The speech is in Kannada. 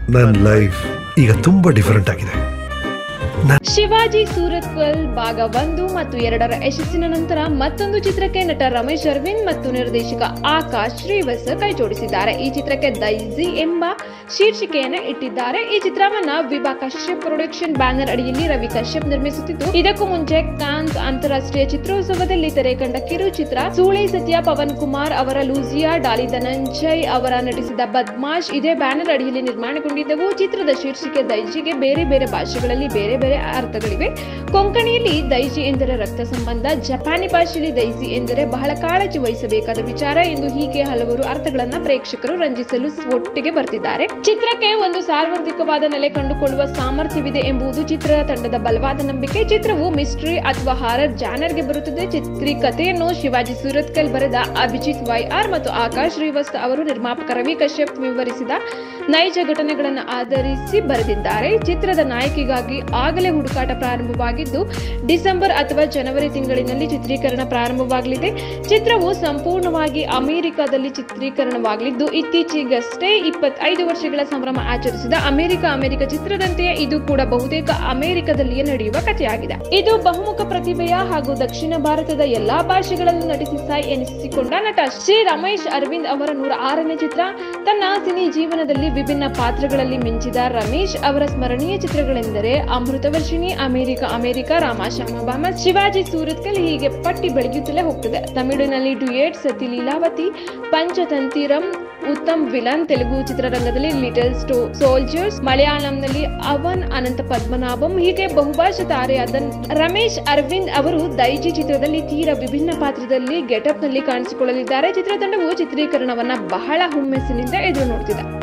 ನನ್ನ ಲೈಫ್ ಈಗ ತುಂಬಾ ಡಿಫರೆಂಟ್ ಆಗಿದೆ ಶಿವಾಜಿ ಸೂರತ್ಕಲ್ ಭಾಗ ಒಂದು ಮತ್ತು ಎರಡರ ಯಶಸ್ಸಿನ ನಂತರ ಮತ್ತೊಂದು ಚಿತ್ರಕ್ಕೆ ನಟ ರಮೇಶ್ ಅರವಿಂದ್ ಮತ್ತು ನಿರ್ದೇಶಕ ಆಕಾಶ್ ಶ್ರೀವತ್ಸ ಕೈಜೋಡಿಸಿದ್ದಾರೆ ಈ ಚಿತ್ರಕ್ಕೆ ದೈಜಿ ಎಂಬ ಶೀರ್ಷಿಕೆಯನ್ನ ಇಟ್ಟಿದ್ದಾರೆ ಈ ಚಿತ್ರವನ್ನ ವಿಭಾ ಕಶ್ಯಪ್ ಪ್ರೊಡಕ್ಷನ್ ಬ್ಯಾನರ್ ಅಡಿಯಲ್ಲಿ ರವಿ ಕಶ್ಯಪ್ ನಿರ್ಮಿಸುತ್ತಿದ್ದು ಇದಕ್ಕೂ ಮುಂಚೆ ಕಾನ್ಸ್ ಅಂತಾರಾಷ್ಟ್ರೀಯ ಚಿತ್ರೋತ್ಸವದಲ್ಲಿ ತೆರೆ ಕಂಡ ಕಿರು ಚಿತ್ರ ಸೂಳೆ ಸತ್ಯ ಪವನ್ ಕುಮಾರ್ ಅವರ ಲೂಸಿಯಾ ಡಾಲಿ ಧನಂಜಯ್ ಅವರ ನಟಿಸಿದ ಬದ್ಮಾಶ್ ಇದೇ ಬ್ಯಾನರ್ ಅಡಿಯಲ್ಲಿ ನಿರ್ಮಾಣಗೊಂಡಿದ್ದವು ಚಿತ್ರದ ಶೀರ್ಷಿಕೆ ದೈಜಿಗೆ ಬೇರೆ ಬೇರೆ ಭಾಷೆಗಳಲ್ಲಿ ಬೇರೆ ಬೇರೆ ಅರ್ಥಗಳಿವೆ ಕೊಂಕಣಿಯಲ್ಲಿ ದೈಜಿ ಎಂದರೆ ರಕ್ತ ಸಂಬಂಧ ಜಪಾನಿ ಭಾಷೆಯಲ್ಲಿ ದೈಜಿ ಎಂದರೆ ಬಹಳ ಕಾಳಜಿ ವಹಿಸಬೇಕಾದ ವಿಚಾರ ಎಂದು ಹೀಗೆ ಹಲವಾರು ಅರ್ಥಗಳನ್ನ ಪ್ರೇಕ್ಷಕರು ರಂಜಿಸಲು ಒಟ್ಟಿಗೆ ಬರ್ತಿದ್ದಾರೆ ಚಿತ್ರಕ್ಕೆ ಒಂದು ಸಾರ್ವತ್ರಿಕವಾದ ನೆಲೆ ಕಂಡುಕೊಳ್ಳುವ ಸಾಮರ್ಥ್ಯವಿದೆ ಎಂಬುದು ಚಿತ್ರದ ತಂಡದ ಬಲವಾದ ನಂಬಿಕೆ ಚಿತ್ರವು ಮಿಸ್ಟ್ರಿ ಅಥವಾ ಹಾರರ್ ಜಾನರ್ಗೆ ಬರುತ್ತದೆ ಚಿತ್ರೀಕಥೆಯನ್ನು ಶಿವಾಜಿ ಸೂರತ್ಕಲ್ ಬರೆದ ಅಭಿಜಿತ್ ವೈ ಆರ್ ಮತ್ತು ಆಕಾಶ್ ಶ್ರೀವಸ್ತ ಅವರು ನಿರ್ಮಾಪಕ ರವಿ ಕಶ್ಯಪ್ ವಿವರಿಸಿದ ನೈಜ ಘಟನೆಗಳನ್ನು ಆಧರಿಸಿ ಬರೆದಿದ್ದಾರೆ ಚಿತ್ರದ ನಾಯಕಿಗಾಗಿ ಆಗಲೇ ಹುಡುಕಾಟ ಪ್ರಾರಂಭವಾಗಿದ್ದು ಡಿಸೆಂಬರ್ ಅಥವಾ ಜನವರಿ ತಿಂಗಳಿನಲ್ಲಿ ಚಿತ್ರೀಕರಣ ಪ್ರಾರಂಭವಾಗಲಿದೆ ಚಿತ್ರವು ಸಂಪೂರ್ಣವಾಗಿ ಅಮೆರಿಕದಲ್ಲಿ ಚಿತ್ರೀಕರಣವಾಗಲಿದ್ದು ಇತ್ತೀಚೆಗಷ್ಟೇ ಇಪ್ಪತ್ತೈದು ವರ್ಷಗಳ ಸಂಭ್ರಮ ಆಚರಿಸಿದ ಅಮೆರಿಕ ಅಮೆರಿಕ ಚಿತ್ರದಂತೆಯೇ ಇದು ಕೂಡ ಬಹುತೇಕ ಅಮೆರಿಕದಲ್ಲಿಯೇ ನಡೆಯುವ ಕಥೆಯಾಗಿದೆ ಇದು ಬಹುಮುಖ ಪ್ರತಿಭೆಯ ಹಾಗೂ ದಕ್ಷಿಣ ಭಾರತದ ಎಲ್ಲಾ ಭಾಷೆಗಳಲ್ಲೂ ನಟಿಸಿ ಸಾಯಿ ಎನಿಸಿಕೊಂಡ ನಟ ಶ್ರೀ ರಮೇಶ್ ಅರವಿಂದ್ ಅವರ ನೂರ ಆರನೇ ಚಿತ್ರ ತನ್ನ ಸಿನಿ ಜೀವನದಲ್ಲಿ ವಿಭಿನ್ನ ಪಾತ್ರಗಳಲ್ಲಿ ಮಿಂಚಿದ ರಮೇಶ್ ಅವರ ಸ್ಮರಣೀಯ ಚಿತ್ರಗಳೆಂದರೆ ಅಮೃತವರ್ಷಿಣಿ ಅಮೆರಿಕ ಅಮೆರಿಕ ರಾಮಾಶ್ಯಾಮ ಬಾಮ ಶಿವಾಜಿ ಸೂರತ್ಕಲ್ ಹೀಗೆ ಪಟ್ಟಿ ಬೆಳೆಯುತ್ತಲೇ ಹೋಗ್ತದೆ ತಮಿಳಿನಲ್ಲಿ ಡುಯೇಟ್ ಸತಿ ಲೀಲಾವತಿ ಪಂಚತಂತಿರಂ ಉತ್ತಮ್ ವಿಲನ್ ತೆಲುಗು ಚಿತ್ರರಂಗದಲ್ಲಿ ಲಿಟಲ್ ಸ್ಟೋ ಸೋಲ್ಜರ್ಸ್ ಮಲಯಾಳಂನಲ್ಲಿ ಅವನ್ ಅನಂತ ಪದ್ಮನಾಭಂ ಹೀಗೆ ಬಹುಭಾಷಾ ತಾರೆಯಾದ ರಮೇಶ್ ಅರವಿಂದ್ ಅವರು ದೈಜಿ ಚಿತ್ರದಲ್ಲಿ ತೀರಾ ವಿಭಿನ್ನ ಪಾತ್ರದಲ್ಲಿ ಗೆಟಪ್ ನಲ್ಲಿ ಕಾಣಿಸಿಕೊಳ್ಳಲಿದ್ದಾರೆ ಚಿತ್ರತಂಡವು ಚಿತ್ರೀಕರಣವನ್ನ ಬಹಳ ಹುಮ್ಮೆಸ್ಸಿನಿಂದ ಎದುರು ನೋಡ್ತಿದೆ